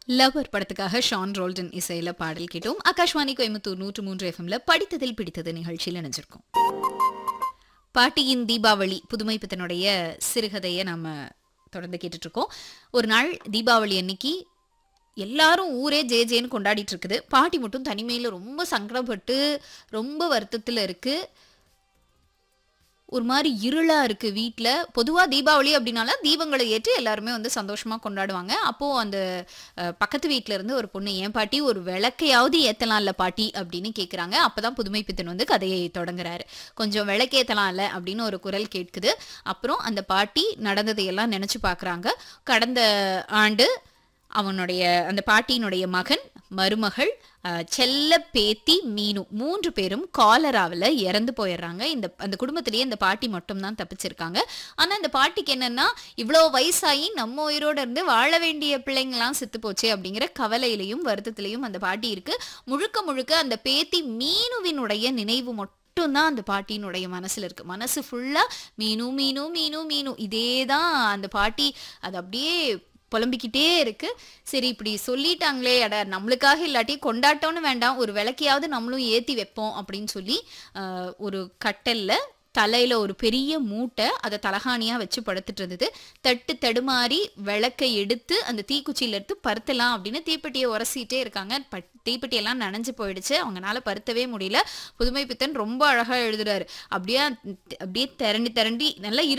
lower படத்துக்காக Shawn Roldan இசையில பாடல் கேட்டோம் ஆகாஷ்வாணி கோயம்புத்தூர் நூற்று மூன்று எஃப்எம்ல படித்ததில் பிடித்தது நிகழ்ச்சியில் இணைஞ்சிருக்கோம் பாட்டியின் தீபாவளி புதுமை பித்தனுடைய சிறுகதையை நாம தொடர்ந்து கேட்டுட்டு இருக்கோம் ஒரு நாள் தீபாவளி அன்னைக்கு எல்லாரும் ஊரே ஜே ஜேன்னு கொண்டாடிட்டு இருக்குது பாட்டி மட்டும் தனிமையில் ரொம்ப சங்கடப்பட்டு ரொம்ப வருத்தத்தில் இருக்கு ஒரு மாதிரி இருளா இருக்கு வீட்டில் பொதுவாக தீபாவளி அப்படின்னால தீபங்களை ஏற்றி எல்லாருமே வந்து சந்தோஷமா கொண்டாடுவாங்க அப்போ அந்த அஹ், பக்கத்து வீட்ல இருந்து ஒரு பொண்ணு ஏன் பாட்டி ஒரு விளக்கையாவது ஏத்தலாம்ல பாட்டி அப்படின்னு கேட்குறாங்க அப்பதான் புதுமை பித்தன் வந்து கதையை தொடங்குறாரு கொஞ்சம் விளக்கேத்தலாம்ல அப்படின்னு ஒரு குரல் கேட்குது அப்புறம் அந்த பாட்டி நடந்ததையெல்லாம் நினைச்சு பார்க்கறாங்க கடந்த ஆண்டு அவனுடைய அந்த பாட்டியினுடைய மகன் மருமகள் அஹ், செல்ல பேத்தி மீனு மூன்று பேரும் காலராவில் இறந்து போயிடுறாங்க இந்த அந்த குடும்பத்திலேயே இந்த பாட்டி மட்டும்தான் தப்பிச்சிருக்காங்க ஆனால் இந்த பாட்டிக்கு என்னன்னா இவ்வளோ வயசாகி நம்ம உயிரோட இருந்து வாழ வேண்டிய பிள்ளைங்களாம் செத்து போச்சே அப்படிங்கிற கவலையிலையும் வருத்தத்திலையும் அந்த பாட்டி இருக்கு முழுக்க முழுக்க அந்த பேத்தி மீனுவினுடைய நினைவு மட்டும் மட்டும்தான் அந்த பாட்டியினுடைய மனசுல இருக்கு மனசு ஃபுல்லா மீனு மீனு மீனு மீனு இதே தான் அந்த பாட்டி அது அப்படியே புலம்பிக்கிட்டே இருக்கு சரி இப்படி சொல்லிட்டாங்களே அட நம்மளுக்காக இல்லாட்டி கொண்டாட்டம்னு வேண்டாம் ஒரு விளக்கையாவது நம்மளும் ஏத்தி வைப்போம் அப்படின்னு சொல்லி ஆஹ், ஒரு கட்டல்ல தலையில ஒரு பெரிய மூட்டை அதை தலகாணியா வச்சு படுத்துட்டு இருந்தது தட்டு தடுமாறி விளக்கை எடுத்து அந்த தீக்குச்சியில எடுத்து பருத்தலாம் அப்படின்னு தீப்பெட்டியை உரசிட்டே இருக்காங்க பட் தீப்பெட்டி எல்லாம் நனைஞ்சு போயிடுச்சு அவங்கனால பருத்தவே முடியல புதுமை பித்தன் ரொம்ப அழகா எழுதுறாரு அப்படியே அப்படியே திரண்டி திரண்டி நல்லா